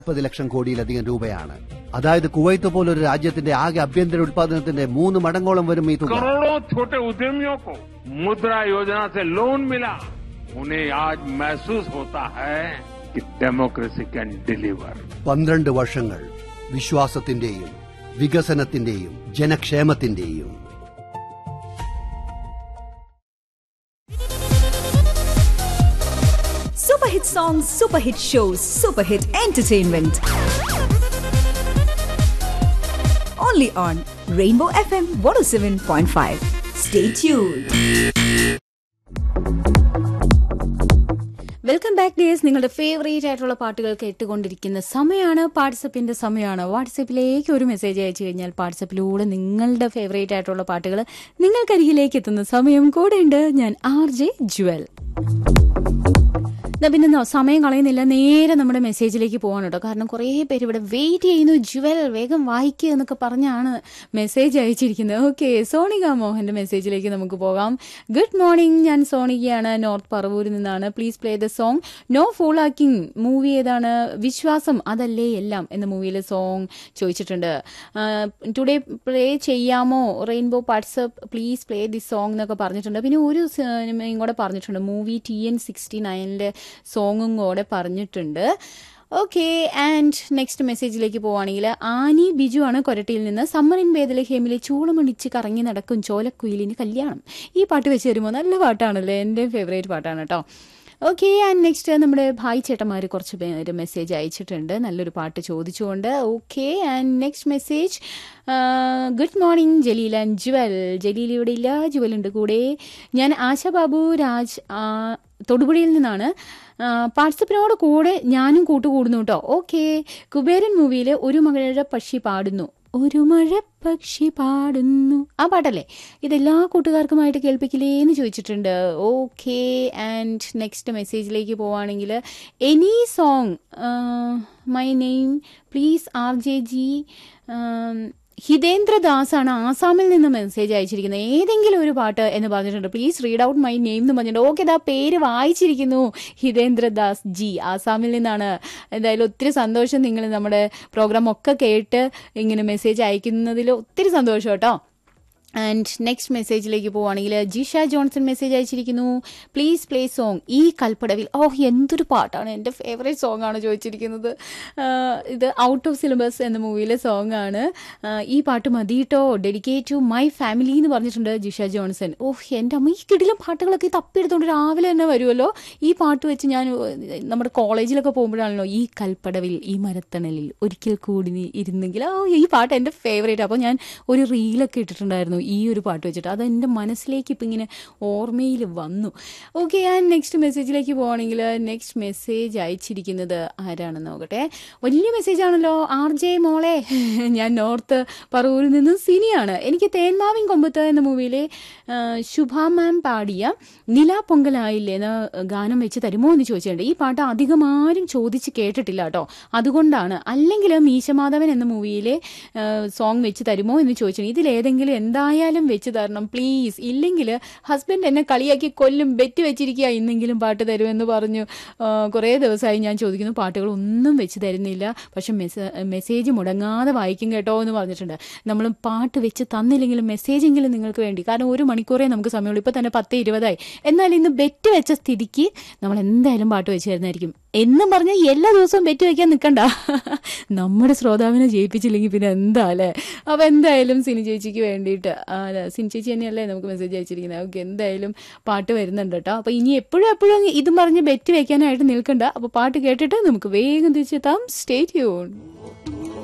മുപ്പത് ലക്ഷം കോടിയിലധികം രൂപയാണ് അതായത് കുവൈത്ത് പോലൊരു രാജ്യത്തിന്റെ ആകെ ആഭ്യന്തര ഉത്പാദനത്തിന്റെ മൂന്ന് മടങ്ങോളം വരും ഈ തുക करोड़ों छोटे उद्यमियों को मुद्रा योजना से लोन मिला उन्हें आज महसूस होता है कि डेमोक्रेसी कैन डिलीवर പന്ത്രണ്ട് വർഷങ്ങൾ വിശ്വാസത്തിന്റെയും വികസനത്തിന്റെയും ജനക്ഷേമത്തിന്റെയും Super hit songs, super hit shows, super hit entertainment. Only on Rainbow FM 107.5. Stay tuned. Welcome back dears നിങ്ങളുടെ ഫേവറേറ്റ് ആയിട്ടുള്ള പാട്ടുകൾ കേട്ടുകൊണ്ടിരിക്കുന്ന സമയമാണ് വാട്സപ്പിന്റെ സമയമാണ് വാട്സപ്പിലേക്ക് ഒരു മെസ്സേജ് അയച്ചു കഴിഞ്ഞാൽ വാട്സപ്പിലൂടെ നിങ്ങളുടെ ഫേവറേറ്റ് ആയിട്ടുള്ള പാട്ടുകൾ നിങ്ങൾക്കരികിലേക്ക് എത്തുന്ന സമയം കൂടെ ഉണ്ട് ഞാൻ ആർ ജെ ജുവൽ എന്നാ പിന്നെ ന- സമയം കളയുന്നില്ല നേരെ നമ്മുടെ മെസ്സേജിലേക്ക് പോവാണ് കേട്ടോ കാരണം കുറേ പേര് ഇവിടെ വെയിറ്റ് ചെയ്യുന്നു ജുവൽ വേഗം വായിക്കുക എന്നൊക്കെ പറഞ്ഞാണ് മെസ്സേജ് അയച്ചിരിക്കുന്നത് ഓക്കെ സോണിക മോഹന്റെ മെസ്സേജിലേക്ക് നമുക്ക് പോകാം ഗുഡ് മോർണിംഗ് ഞാൻ സോണികയാണ് നോർത്ത് പറവൂരിൽ നിന്നാണ് please play the song no fool ആക്കിംഗ് മൂവി ഏതാണ് വിശ്വാസം അതല്ലേ എല്ലാം എന്ന മൂവിയിലെ സോങ് ചോദിച്ചിട്ടുണ്ട് ടുഡേ പ്ലേ ചെയ്യാമോ rainbow WhatsApp please play the song എന്നൊക്കെ പറഞ്ഞിട്ടുണ്ട് പിന്നെ ഒരു സിനിമയും കൂടെ പറഞ്ഞിട്ടുണ്ട് മൂവി ടി എൻ സിക്സ്റ്റി നയനിലെ സോങ്ങും കൂടെ പറഞ്ഞിട്ടുണ്ട് ഓക്കെ ആൻഡ് നെക്സ്റ്റ് മെസ്സേജിലേക്ക് പോവുകയാണെങ്കിൽ ആനി ബിജു ആണ് കൊരട്ടിയിൽ നിന്ന് സമ്മർ ഇൻ ബേദലഹേമിലെ ചൂളമണിച്ച് കറങ്ങി നടക്കും ചോലക്കുയിലിന് കല്യാണം ഈ പാട്ട് വെച്ച് തരുമ്പോൾ നല്ല പാട്ടാണല്ലേ എൻ്റെ ഫേവറേറ്റ് പാട്ടാണ് കേട്ടോ ഓക്കെ ആൻഡ് നെക്സ്റ്റ് നമ്മുടെ ഭായ് ചേട്ടന്മാർ കുറച്ച് പേര് മെസ്സേജ് അയച്ചിട്ടുണ്ട് നല്ലൊരു പാട്ട് ചോദിച്ചുകൊണ്ട് okay and next message good morning Jaleel and Jewel Jaleel ഇവിടെ ഇല്ല ജുവൽ ഉണ്ട് കൂടെ ഞാൻ ആശ ബാബു രാജ് ആ, തൊടുപുഴയിൽ നിന്നാണ് വാട്സപ്പിനോട് കൂടെ ഞാനും കൂട്ടുകൂടുന്നു കേട്ടോ ഓക്കെ കുബേരൻ മൂവിയിൽ ഒരു മകളുടെ പക്ഷി പാടുന്നു ഒരു മഴ പക്ഷി പാടുന്നു ആ പാട്ടല്ലേ ഇതെല്ലാ കൂട്ടുകാർക്കുമായിട്ട് കേൾപ്പിക്കില്ലേന്ന് ചോദിച്ചിട്ടുണ്ട് ഓക്കെ ആൻഡ് നെക്സ്റ്റ് മെസ്സേജിലേക്ക് പോവാണെങ്കിൽ any song my name please R J G Hitendradas ആണ് ആസാമിൽ നിന്ന് മെസ്സേജ് അയച്ചിരിക്കുന്നത് ഏതെങ്കിലും ഒരു പാട്ട് എന്ന് പറഞ്ഞിട്ടുണ്ട് please read out my name എന്ന് പറഞ്ഞിട്ടുണ്ട് ഓക്കെ ഇതാ പേര് വായിച്ചിരിക്കുന്നു ഹിതേന്ദ്രദാസ് ജി ആസാമിൽ നിന്നാണ് എന്തായാലും ഒത്തിരി സന്തോഷം നിങ്ങൾ നമ്മുടെ പ്രോഗ്രാം ഒക്കെ കേട്ട് ഇങ്ങനെ മെസ്സേജ് അയക്കുന്നതിൽ ഒത്തിരി സന്തോഷം കേട്ടോ ആൻഡ് നെക്സ്റ്റ് മെസ്സേജിലേക്ക് പോവുകയാണെങ്കിൽ ജിഷ ജോൺസൺ മെസ്സേജ് അയച്ചിരിക്കുന്നു പ്ലീസ് പ്ലേ സോങ് ഈ കൽപ്പടവിൽ ഓ എന്തൊരു പാട്ടാണ് എൻ്റെ ഫേവറേറ്റ് സോങ് ആണ് ചോദിച്ചിരിക്കുന്നത് ആഹ് ഇത് ഔട്ട് ഓഫ് സിലബസ് എന്ന മൂവിയിലെ സോങ് ആണ് ആഹ് ഈ പാട്ട് മതിയിട്ടോ ഡെഡിക്കേറ്റ് ടു മൈ ഫാമിലി എന്ന് പറഞ്ഞിട്ടുണ്ട് ജിഷ ജോൺസൺ ഓഹ് എൻ്റെ അമ്മ ഈ കിടിലം പാട്ടുകളൊക്കെ തപ്പിയെടുത്തോണ്ട് രാവിലെ തന്നെ വരുമല്ലോ ഈ പാട്ട് വെച്ച് ഞാൻ ഏഹ്, നമ്മുടെ കോളേജിലൊക്കെ പോകുമ്പോഴാണല്ലോ ഈ കൽപ്പടവിൽ ഈ മരത്തണലിൽ ഒരിക്കൽ കൂടി നീ ഇരുന്നെങ്കിൽ ഓ ഈ പാട്ട് എൻ്റെ ഫേവറേറ്റ് അപ്പോൾ ഞാൻ ഒരു റീലൊക്കെ ഇട്ടിട്ടുണ്ടായിരുന്നു ഈ ഒരു പാട്ട് വെച്ചിട്ട് അത് എൻ്റെ മനസ്സിലേക്ക് ഇപ്പം ഇങ്ങനെ ഓർമ്മയിൽ വന്നു ഓക്കെ ഞാൻ നെക്സ്റ്റ് മെസ്സേജിലേക്ക് പോവാണെങ്കിൽ നെക്സ്റ്റ് മെസ്സേജ് അയച്ചിരിക്കുന്നത് ആരാണെന്ന് നോക്കട്ടെ വലിയ മെസ്സേജ് ആണല്ലോ ആർ ജെ മോളെ ഞാൻ നോർത്ത് പറവൂരിൽ നിന്ന് സിനിയാണ് എനിക്ക് തേന്മാവിൻ കൊമ്പത്ത് എന്ന മൂവിയിലെ ആ, ശുഭ മാം പാടിയ നിലാ പൊങ്കലായില്ലേ എന്ന ഗാനം വെച്ച് തരുമോ എന്ന് ചോദിച്ചിട്ടുണ്ട് ഈ പാട്ട് അധികം ആരും ചോദിച്ച് കേട്ടിട്ടില്ല കേട്ടോ അതുകൊണ്ടാണ് അല്ലെങ്കിൽ മീശമാധവൻ എന്ന മൂവിയിലെ സോങ് വെച്ച് തരുമോ എന്ന് ചോദിച്ചിട്ടുണ്ട് ഇതിലേതെങ്കിലും എന്തായാലും വെച്ച് തരണം പ്ലീസ് ഇല്ലെങ്കിൽ ഹസ്ബൻഡ് എന്നെ കളിയാക്കി കൊല്ലും ബെറ്റ് വെച്ചിരിക്കുക ഇന്നെങ്കിലും പാട്ട് തരുമെന്ന് പറഞ്ഞു ആ, കുറേ ദിവസമായി ഞാൻ ചോദിക്കുന്നു പാട്ടുകൾ ഒന്നും വെച്ച് തരുന്നില്ല പക്ഷെ മെസ്സ- മെസ്സേജ് മുടങ്ങാതെ വായിക്കും കേട്ടോ എന്ന് പറഞ്ഞിട്ടുണ്ട് നമ്മൾ പാട്ട് വെച്ച് തന്നില്ലെങ്കിലും മെസ്സേജെങ്കിലും നിങ്ങൾക്ക് വേണ്ടി കാരണം ഒരു മണിക്കൂറേ നമുക്ക് സമയമുള്ളൂ ഇപ്പൊ തന്നെ പത്ത് ഇരുപതായി എന്നാൽ ഇന്ന് ബെറ്റ് വെച്ച സ്ഥിതിക്ക് നമ്മൾ എന്തായാലും പാട്ട് വെച്ച് തരുന്നതായിരിക്കും എന്നും പറഞ്ഞ് എല്ലാ ദിവസവും ബെറ്റ് വെക്കാൻ നിൽക്കണ്ട നമ്മുടെ ശ്രോതാവിനെ ജയിപ്പിച്ചില്ലെങ്കിൽ പിന്നെ എന്താ അല്ലേ അപ്പൊ എന്തായാലും സിനി ചേച്ചിക്ക് വേണ്ടിയിട്ട് ആ, അല്ല, സിനി ചേച്ചി തന്നെയല്ലേ നമുക്ക് മെസ്സേജ് അയച്ചിരിക്കുന്നത് ഓക്കെ എന്തായാലും പാട്ട് വരുന്നുണ്ട് കേട്ടോ അപ്പൊ ഇനി എപ്പോഴും എപ്പോഴും ഇതും പറഞ്ഞ് ബെറ്റ് വെക്കാനായിട്ട് നിൽക്കണ്ട അപ്പൊ പാട്ട് കേട്ടിട്ട് നമുക്ക് വേഗം തിരിച്ചെത്താം സ്റ്റേ ട്യൂൺ